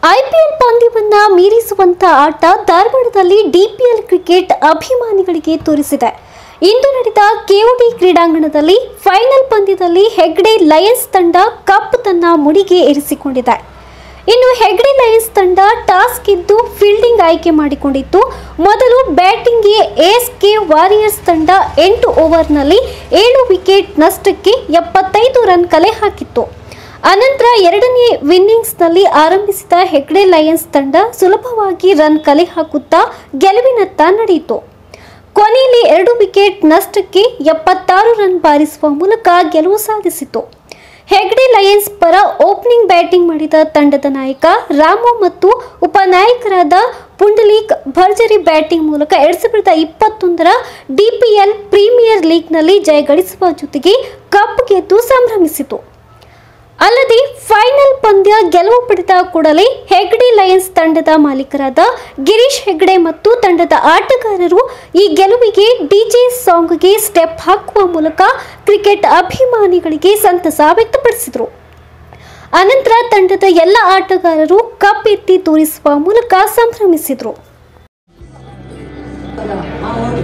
IPL ಪಂದ್ಯವನ್ನ ಮೀರಿಸುವಂತ ಆಟ ಧಾರವಾಡದಲ್ಲಿ DPL cricket ಅಭಿಮಾನಿಗಳಿಗೆ ತೋರಿಸಿದೆ ಇಂದು ನಡೆದ ಕೆಒಡಿ ಕ್ರೀಡಾಂಗಣದಲ್ಲಿ ಫೈನಲ್ ಪಂದ್ಯದಲ್ಲಿ ಹೆಗ್ಡೆ ಲಯನ್ಸ್ ತಂಡ ಕಪ್ ತನ್ನ ಮುಡಿಗೆ ಇರಿಸಿಕೊಂಡಿದೆ ಇನ್ನು ಹೆಗ್ಡೆ ಲಯನ್ಸ್ ತಂಡ ಟಾಸ್ ಗೆದ್ದು ಫೀಲ್ಡಿಂಗ್ ಆಯ್ಕೆ ಮಾಡಿಕೊಂಡಿತ್ತು ಮೊದಲು ಬ್ಯಾಟಿಂಗ್ಗೆ ಎಸ್ ಕೆ ವಾರಿಯರ್ಸ್ ತಂಡ ಎಂಟು ಓವರ್ನಲ್ಲಿ ಏಳು ವಿಕೆಟ್ ನಷ್ಟಕ್ಕೆ ಎಪ್ಪತ್ತೈದು ರನ್ ಕಲೆ ಹಾಕಿತ್ತು ಅನಂತರ ಎರಡನೇ ಇನ್ನಿಂಗ್ಸ್ನಲ್ಲಿ ಆರಂಭಿಸಿದ ಹೆಗ್ಡೆ ಲಯನ್ಸ್ ತಂಡ ಸುಲಭವಾಗಿ ರನ್ ಕಲೆ ಹಾಕುತ್ತಾ ಗೆಲುವಿನತ್ತ ನಡೆಯಿತು ಕೊನೆಯಲ್ಲಿ ಎರಡು ವಿಕೆಟ್ ನಷ್ಟಕ್ಕೆ ಎಪ್ಪತ್ತಾರು ರನ್ ಬಾರಿಸುವ ಮೂಲಕ ಗೆಲುವು ಸಾಧಿಸಿತು ಹೆಗ್ಡೆ ಲಯನ್ಸ್ ಪರ ಓಪನಿಂಗ್ ಬ್ಯಾಟಿಂಗ್ ಮಾಡಿದ ತಂಡದ ನಾಯಕ ರಾಮು ಮತ್ತು ಉಪನಾಯಕರಾದ ಪುಂಡಲೀಕ್ ಭರ್ಜರಿ ಬ್ಯಾಟಿಂಗ್ ಮೂಲಕ ಎರಡ್ ಸಾವಿರದ ಇಪ್ಪತ್ತೊಂದರ ಡಿಪಿಎಲ್ ಪ್ರೀಮಿಯರ್ ಲೀಗ್ನಲ್ಲಿ ಜಯಗಳಿಸುವ ಜೊತೆಗೆ ಕಪ್ ಗೆದ್ದು ಸಂಭ್ರಮಿಸಿತು ಅಲ್ಲದೆ ಫೈನಲ್ ಪಂದ್ಯ ಗೆಲುವು ಪಡೆದ ಕೂಡಲೇ ಹೆಗ್ಡೆ ಲಯನ್ಸ್ ತಂಡದ ಮಾಲೀಕರಾದ ಗಿರೀಶ್ ಹೆಗ್ಡೆ ಮತ್ತು ತಂಡದ ಆಟಗಾರರು ಈ ಗೆಲುವಿಗೆ ಡಿಜೆ ಸಾಂಗ್ಗೆ ಸ್ಟೆಪ್ ಹಾಕುವ ಮೂಲಕ ಕ್ರಿಕೆಟ್ ಅಭಿಮಾನಿಗಳಿಗೆ ಸಂತಸ ವ್ಯಕ್ತಪಡಿಸಿದರು ಅನಂತರ ತಂಡದ ಎಲ್ಲ ಆಟಗಾರರು ಕಪ್ ಎತ್ತಿ ತೋರಿಸುವ ಮೂಲಕ ಸಂಭ್ರಮಿಸಿದರು ಆ